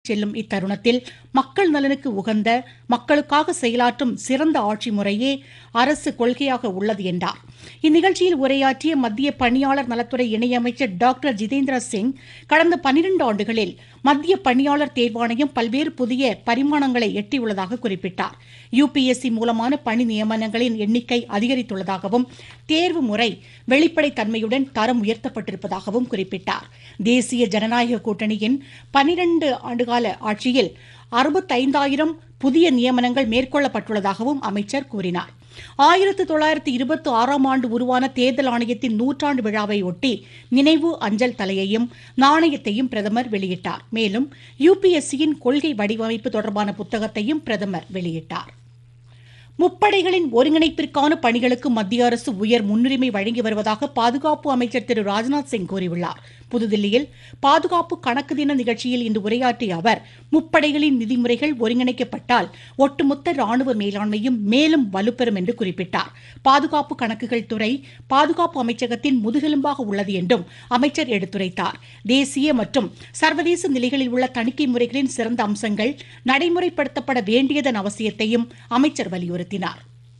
செல்லும் இத்தருணத்தில் மக்கள் நலனுக்கு உகந்த மக்களுக்காக செயலாற்றும் சிறந்த ஆட்சி முறையே அரசு கொள்கையாக உள்ளது என்றார் இந்நிகழ்ச்சியில் உரையாற்றிய மத்திய பணியாளர் நலத்துறை இணையமைச்சர் டாக்டர் ஜிதேந்திர சிங் கடந்த பனிரெண்டு ஆண்டுகளில் மத்திய பணியாளர் தேர்வாணையம் பல்வேறு புதிய பரிமாணங்களை எட்டியுள்ளதாக குறிப்பிட்டார் யுபிஎஸ்சி மூலமான பணி நியமனங்களின் எண்ணிக்கை அதிகரித்துள்ளதாகவும் தேர்வு முறை வெளிப்படைத்தன்மையுடன் தரம் உயர்த்தப்பட்டிருப்பதாகவும் குறிப்பிட்டார் தேசிய ஜனநாயக கூட்டணியின் பனிரண்டு ஆண்டுகால ஆட்சியில் அறுபத்தைந்தாயிரம் புதிய நியமனங்கள் மேற்கொள்ளப்பட்டுள்ளதாகவும் அமைச்சர் கூறினார் ஆயிரத்து தொள்ளாயிரத்து இருபத்தி ஆறாம் ஆண்டு உருவான தேர்தல் ஆணையத்தின் நூற்றாண்டு விழாவை ஒட்டி நினைவு அஞ்சல் தலையையும் நாணயத்தையும் பிரதமர் வெளியிட்டார் மேலும் யுபிஎஸ்சியின் கொள்கை வடிவமைப்பு தொடர்பான புத்தகத்தையும் பிரதமர் வெளியிட்டார் முப்படைகளின் ஒருங்கிணைப்பிற்கான பணிகளுக்கு மத்திய அரசு உயர் முன்னுரிமை வழங்கி வருவதாக பாதுகாப்பு அமைச்சர் திரு ராஜ்நாத் சிங் கூறியுள்ளார் புதுதில்லியில் பாதுகாப்பு கணக்கு தின நிகழ்ச்சியில் இன்று உரையாற்றிய அவர் முப்படைகளின் நிதிமுறைகள் ஒருங்கிணைக்கப்பட்டால் ஒட்டுமொத்த ராணுவ மேலாண்மையும் மேலும் வலுப்பெறும் என்று குறிப்பிட்டார் பாதுகாப்பு கணக்குகள் துறை பாதுகாப்பு அமைச்சகத்தின் முதுகெலும்பாக உள்ளது என்றும் அமைச்சர் எடுத்துரைத்தார் தேசிய மற்றும் சர்வதேச நிலைகளில் உள்ள தணிக்கை முறைகளின் சிறந்த அம்சங்கள் நடைமுறைப்படுத்தப்பட வேண்டியதன் அவசியத்தையும் அமைச்சர் வலியுறுத்தினார்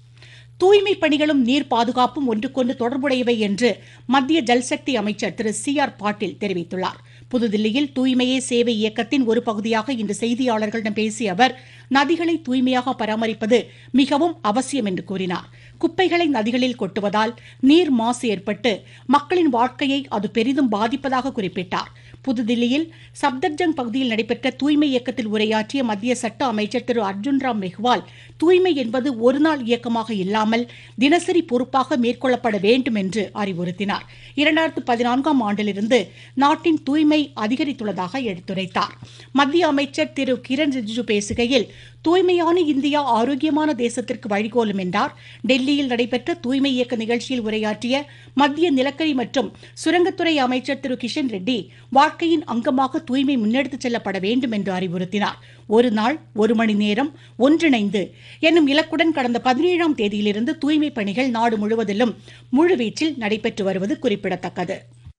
தூய்மை பணிகளும் நீர் பாதுகாப்பும் ஒன்றுக்கொன்று தொடர்புடையவை என்று மத்திய ஜல்சக்தி அமைச்சர் திரு சி ஆர் பாட்டீல் தெரிவித்துள்ளார் புதுதில்லியில் தூய்மையே சேவை இயக்கத்தின் ஒரு பகுதியாக இன்று செய்தியாளர்களிடம் பேசிய அவர் நதிகளை தூய்மையாக பராமரிப்பது மிகவும் அவசியம் என்று கூறினார் குப்பைகளை நதிகளில் கொட்டுவதால் நீர் மாசு ஏற்பட்டு மக்களின் வாழ்க்கையை அது பெரிதும் பாதிப்பதாக குறிப்பிட்டார் புதுதில்லியில் சப்தர்ஜங் பகுதியில் நடைபெற்ற தூய்மை இயக்கத்தில் உரையாற்றிய மத்திய சட்ட அமைச்சர் திரு அர்ஜுன் ராம் மெஹ்வால் தூய்மை என்பது ஒருநாள் இயக்கமாக இல்லாமல் தினசரி பொறுப்பாக மேற்கொள்ளப்பட வேண்டும் என்று அறிவுறுத்தினார் இரண்டாயிரத்து பதினான்காம் ஆண்டிலிருந்து நாட்டின் தூய்மை அதிகரித்துள்ளதாக எடுத்துரைத்தார் மத்திய அமைச்சர் திரு கிரண் ரிஜிஜு பேசுகையில் தூய்மையான இந்தியா ஆரோக்கியமான தேசத்திற்கு வழிகோலும் என்றார் டெல்லியில் நடைபெற்ற தூய்மை இயக்க நிகழ்ச்சியில் உரையாற்றிய மத்திய நிலக்கரி மற்றும் சுரங்கத்துறை அமைச்சர் திரு கிஷன் ரெட்டி வாழ்க்கையின் அங்கமாக தூய்மை முன்னெடுத்துச் செல்லப்பட வேண்டும் என்று அறிவுறுத்தினார் ஒரு நாள் ஒரு மணி நேரம் ஒன்றிணைந்து என்னும் இலக்குடன் கடந்த பதினேழாம் தேதியிலிருந்து தூய்மை பணிகள் நாடு முழுவதிலும் முழுவீச்சில் நடைபெற்று வருவது குறிப்பிடத்தக்கது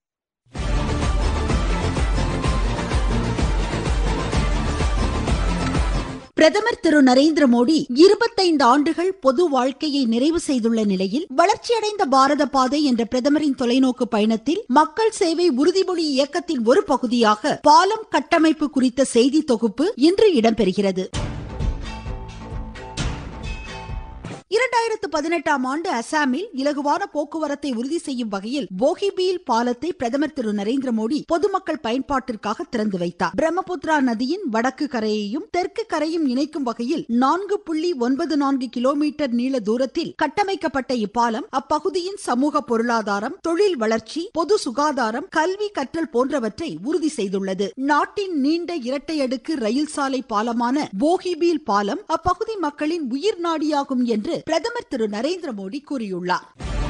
பிரதமர் திரு நரேந்திர மோடி இருபத்தைந்து ஆண்டுகள் பொது வாழ்க்கையை நிறைவு செய்துள்ள நிலையில் வளர்ச்சியடைந்த பாரத பாதை என்ற பிரதமரின் தொலைநோக்கு பயணத்தில் மக்கள் சேவை உறுதிமொழி இயக்கத்தின் ஒரு பகுதியாக பாலம் கட்டமைப்பு குறித்த செய்தி தொகுப்பு இன்று இடம்பெறுகிறது இரண்டாயிரத்து பதினெட்டாம் ஆண்டு அசாமில் இலகுவான போக்குவரத்தை உறுதி செய்யும் வகையில் போகிபீல் பாலத்தை பிரதமர் திரு நரேந்திர மோடி பொதுமக்கள் பயன்பாட்டிற்காக திறந்து வைத்தார் பிரம்மபுத்திரா நதியின் வடக்கு கரையையும் தெற்கு கரையும் இணைக்கும் வகையில் நான்கு புள்ளி ஒன்பது நான்கு கிலோமீட்டர் நீள தூரத்தில் கட்டமைக்கப்பட்ட இப்பாலம் அப்பகுதியின் சமூக பொருளாதாரம் தொழில் வளர்ச்சி பொது சுகாதாரம் கல்வி கற்றல் போன்றவற்றை உறுதி செய்துள்ளது நாட்டின் நீண்ட இரட்டை அடுக்கு ரயில் சாலை பாலமான போகிபீல் பாலம் அப்பகுதி மக்களின் உயிர் நாடியாகும் என்று பிரதமர் திரு நரேந்திர மோடி கூறியுள்ளார்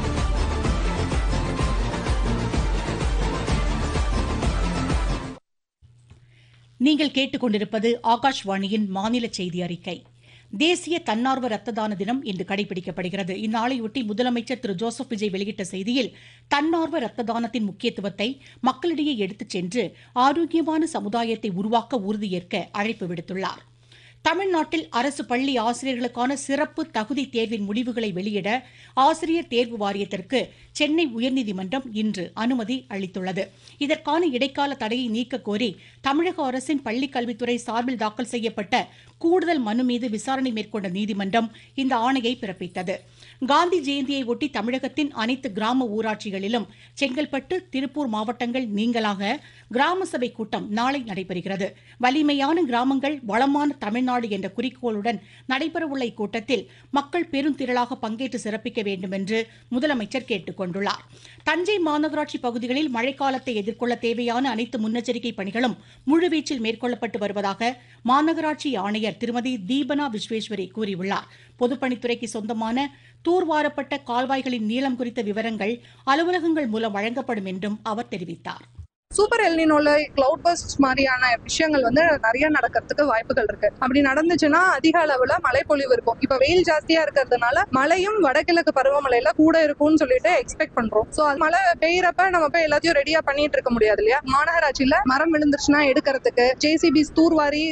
நீங்கள் கேட்டுக்கொண்டிருப்பது ஆகாஷ்வாணியின் மாநில செய்தி அறிக்கை தேசிய தன்னார்வ ரத்த தான தினம் இன்று கடைபிடிக்கப்படுகிறது இந்நாளையொட்டி முதலமைச்சர் திரு ஜோசப் விஜய் வெளியிட்ட செய்தியில் தன்னார்வ ரத்த தானத்தின் முக்கியத்துவத்தை மக்களிடையே எடுத்துச் சென்று ஆரோக்கியமான சமுதாயத்தை உருவாக்க உறுதியேற்க அழைப்பு விடுத்துள்ளார் தமிழ்நாட்டில் அரசு பள்ளி ஆசிரியர்களுக்கான சிறப்பு தகுதி தேர்வின் முடிவுகளை வெளியிட ஆசிரியர் தேர்வு வாரியத்திற்கு சென்னை உயர்நீதிமன்றம் இன்று அனுமதி அளித்துள்ளது இதற்கான இடைக்கால தடையை நீக்க கோரி தமிழக அரசின் பள்ளிக்கல்வித்துறை சார்பில் தாக்கல் செய்யப்பட்ட கூடுதல் மனு மீது விசாரணை மேற்கொண்ட நீதிமன்றம் இந்த ஆணையை பிறப்பித்தது காந்தி ஜெயந்தியை ஒட்டி தமிழகத்தின் அனைத்து கிராம ஊராட்சிகளிலும் செங்கல்பட்டு திருப்பூர் மாவட்டங்கள் நீங்களாக கிராம சபை கூட்டம் நாளை நடைபெறுகிறது வலிமையான கிராமங்கள் வளமான தமிழ்நாடு என்ற குறிக்கோளுடன் நடைபெறவுள்ள இக்கூட்டத்தில் மக்கள் பெருந்திரளாக பங்கேற்று சிறப்பிக்க வேண்டும் என்று முதலமைச்சர் கேட்டுக் கொண்டுள்ளார் தஞ்சை மாநகராட்சி பகுதிகளில் மழைக்காலத்தை எதிர்கொள்ள தேவையான அனைத்து முன்னெச்சரிக்கை பணிகளும் முழுவீச்சில் மேற்கொள்ளப்பட்டு வருவதாக மாநகராட்சி ஆணையர் திருமதி தீபனா விஸ்வேஸ்வரி கூறியுள்ளார் பொதுப்பணித்துறைக்கு சொந்தமான தூர்வாரப்பட்ட கால்வாய்களின் நீளம் குறித்த விவரங்கள் அலுவலகங்கள் மூலம் வழங்கப்படும் என்றும் அவர் தெரிவித்தார் சூப்பர் எல்னினோல கிளவுட் பர்ஸ்ட் மாதிரியான விஷயங்கள் வந்து நிறைய நடக்கிறதுக்கு வாய்ப்புகள் இருக்கு அப்படி நடந்துச்சுன்னா அதிக அளவுல மழைப்பொழிவு இருக்கும் இப்ப வெயில் ஜாஸ்தியா இருக்கிறதுனால மழையும் வடகிழக்கு பருவமழையில கூட இருக்கும்னு சொல்லிட்டு எக்ஸ்பெக்ட் பண்றோம் சோ அது மழை பெய்யறப்ப நம்ம போய் எல்லாத்தையும் ரெடியா பண்ணிட்டு இருக்க முடியாது இல்லையா மாநகராட்சியில மரம் விழுந்துருச்சுன்னா எடுக்கிறதுக்கு ஜேசிபிஸ் தூர்வாரி